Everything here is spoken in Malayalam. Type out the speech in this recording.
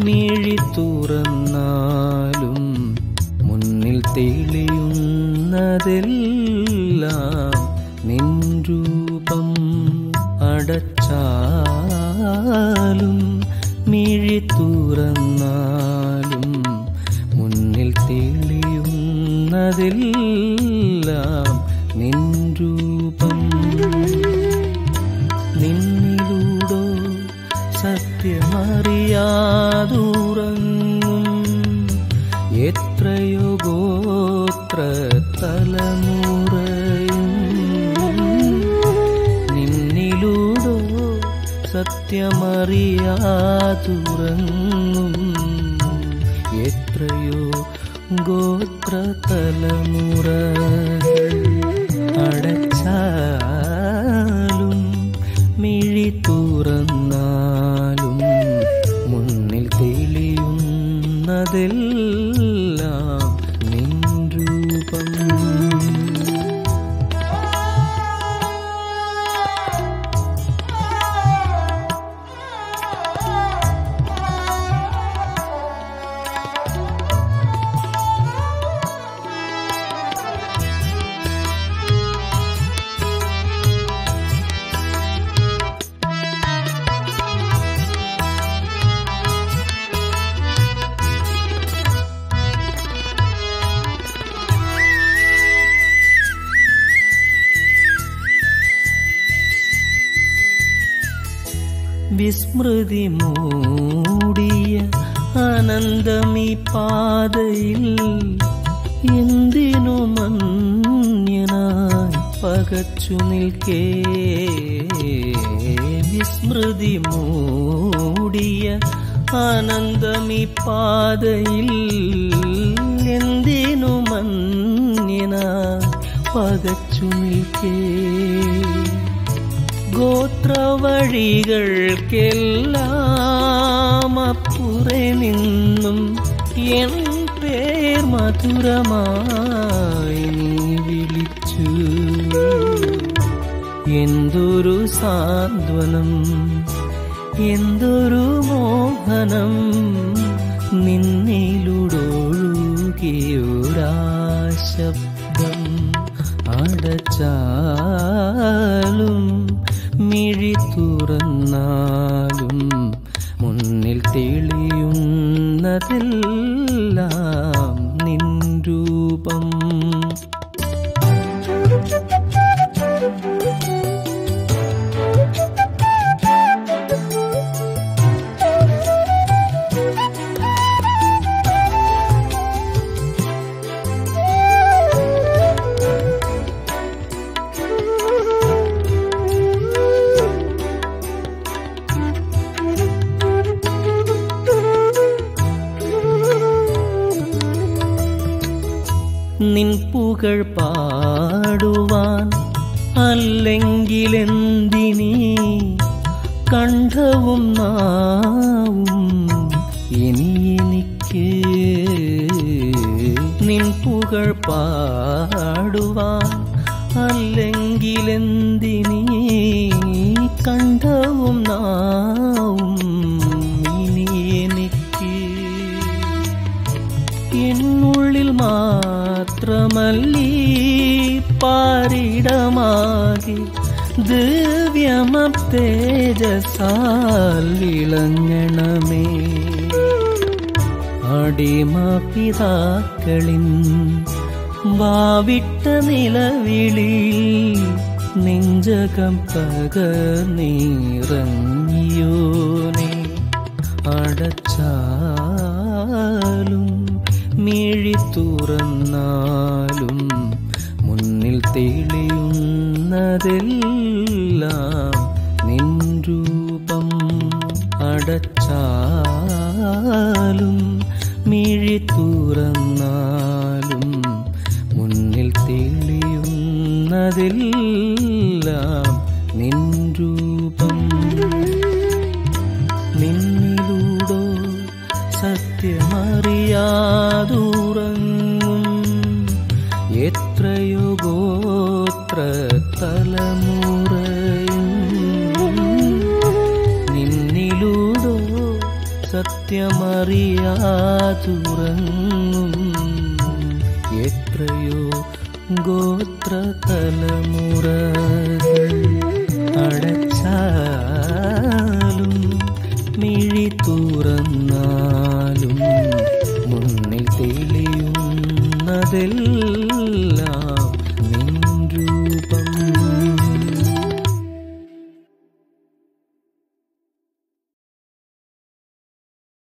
മിഴി തുറന്നാലും മുന്നിൽ തെളിയുന്നതെല്ലാം നിൻ രൂപം അടച്ചാലും മിഴി തുറന്നാലും മുന്നിൽ തെളിയുന്നതെല്ലാം നിൻ രൂപം നിന്നിലൂടോ സത്യമറിയാതുറങ്ങും എത്രയോ ഗോത്ര തലമുറയും നിന്നിലൂടോ സത്യമറിയാതുറങ്ങും എത്രയോ ഗോത്ര തലമുറകൾ അടച്ചാലും മിഴി തുറന്നാലും മുന്നിൽ തെളിയുന്നതെല്ലാം നിൻ രൂപം വിസ്മൃതി മൂടിയ അനന്തമീ പാതയിൽ എന്തിനു മന്യനായി പകച്ചു നിൽക്കേ വിസ്മൃതി മൂടിയ അനന്തമീ പാതയിൽ എന്തിനു മന്യനായി പകച്ചു നിൽക്കേ ഗോത്രവഴികൾക്കെല്ലാം അപ്പുറേ നിന്നും എൻ പേർ മധുരമായി നീ വിളിച്ചു എന്തൊരു സാന്ത്വനം എന്തൊരു മോഹനം നിന്നിലുടൊഴുകിയൊരാശബ്ദം അടച്ചാലും മിഴി തുറന്നാലും മുന്നിൽ തെളിയുന്നതെല്ലാം നിൻ രൂപം നിൻ പുകൾ പാടുവാൻ അല്ലെങ്കിലെന്തിനീ കണ്ഠവും നാവും ഇനി എനിക്ക് നിൻ പുകൾ പാടുവാൻ അല്ലെങ്കിലെന്തിനീ കണ്ഠവും നാവും ഇനി എനിക്ക് എന്നുള്ളിൽ മാത്രമല്ലീ പാരിടമാകി ദിവ്യമ തേജസാൽ വിളങ്ങണമേ അടിമ പിതാക്കളിൻ വാവിട്ട നിലവിളി നെഞ്ചകം പകർന്നിറങ്ങിയോനെ അടച്ചാലും മിഴി തുറന്നാലും മുന്നിൽ തെളിയുന്നതെല്ലാം നിൻ രൂപം അടച്ചാലും മിഴി തുറന്നാലും മുന്നിൽ തെളിയുന്നതെല്ലാം നിൻ രൂപം നിന്നിലൂടോ സത്യമറിയാതുറങ്ങും എത്രയോ ഗോത്ര തലമുറയും നിന്നിലൂടോ സത്യമറിയാതുറങ്ങും എത്രയോ ഗോത്ര തലമുറകൾ അടച്ചാലും മിഴി തുറന്നാലും മുന്നിൽ തെളിയുന്നതെല്ലാം